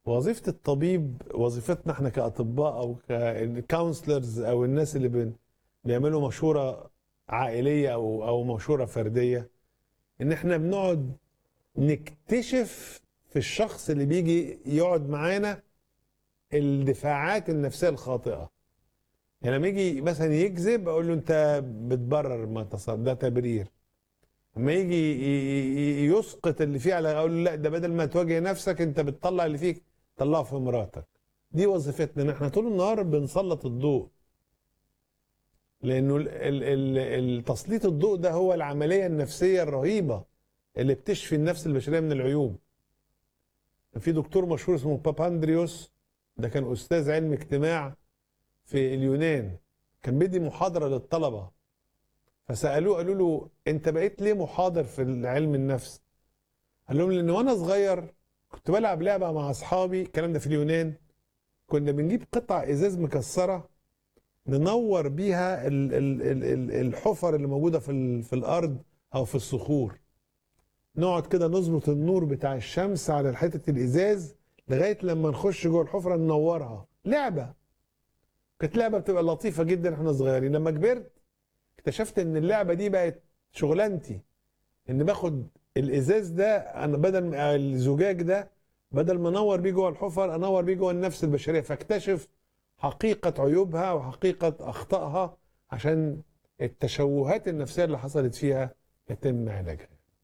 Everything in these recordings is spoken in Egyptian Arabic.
وظيفه الطبيب وظيفتنا احنا كاطباء او ككونسلرز او الناس اللي بن بيعملوا مشوره عائليه او او مشوره فرديه ان احنا بنقعد نكتشف في الشخص اللي بيجي يقعد معانا الدفاعات النفسيه الخاطئه يعني لما يجي مثلا يكذب اقول له انت بتبرر ما تصل ده تبرير لما يجي ي- ي- يسقط اللي فيه على اقول له لا ده بدل ما تواجه نفسك انت بتطلع اللي فيك طلعه في مراتك دي وظيفتنا ان احنا طول النهار بنسلط الضوء لانه ال- ال- ال- ال- تسليط الضوء ده هو العمليه النفسيه الرهيبه اللي بتشفي النفس البشريه من العيوب كان في دكتور مشهور اسمه باباندريوس ده كان استاذ علم اجتماع في اليونان كان بيدي محاضره للطلبه فسالوه قالوا له انت بقيت ليه محاضر في علم النفس قال لهم لان وانا صغير كنت بلعب لعبه مع اصحابي الكلام ده في اليونان كنا بنجيب قطع ازاز مكسره ننور بيها ال- ال- ال- ال- الحفر اللي موجوده في ال- في الارض او في الصخور نقعد كده نظبط النور بتاع الشمس على حته الازاز لغايه لما نخش جوه الحفره ننورها لعبه كانت لعبه بتبقى لطيفه جدا احنا صغيرين لما كبرت اكتشفت ان اللعبه دي بقت شغلانتي ان باخد الازاز ده انا بدل ما- الزجاج ده بدل ما انور بيه جوه الحفر انور بيه جوه النفس البشريه فاكتشف حقيقه عيوبها وحقيقه اخطائها عشان التشوهات النفسيه اللي حصلت فيها يتم علاجها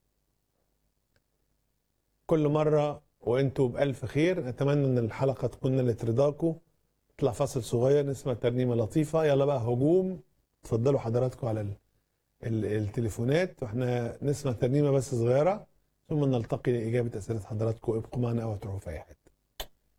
كل مره وانتم بالف خير نتمنى ان الحلقه تكون نالت رضاكم نطلع فاصل صغير نسمع ترنيمه لطيفه يلا بقى هجوم اتفضلوا حضراتكم على ال... ال... التليفونات واحنا نسمع ترنيمه بس صغيره ثم نلتقي لاجابه اسئله حضراتكم ابقوا معنا او تروحوا في اي حته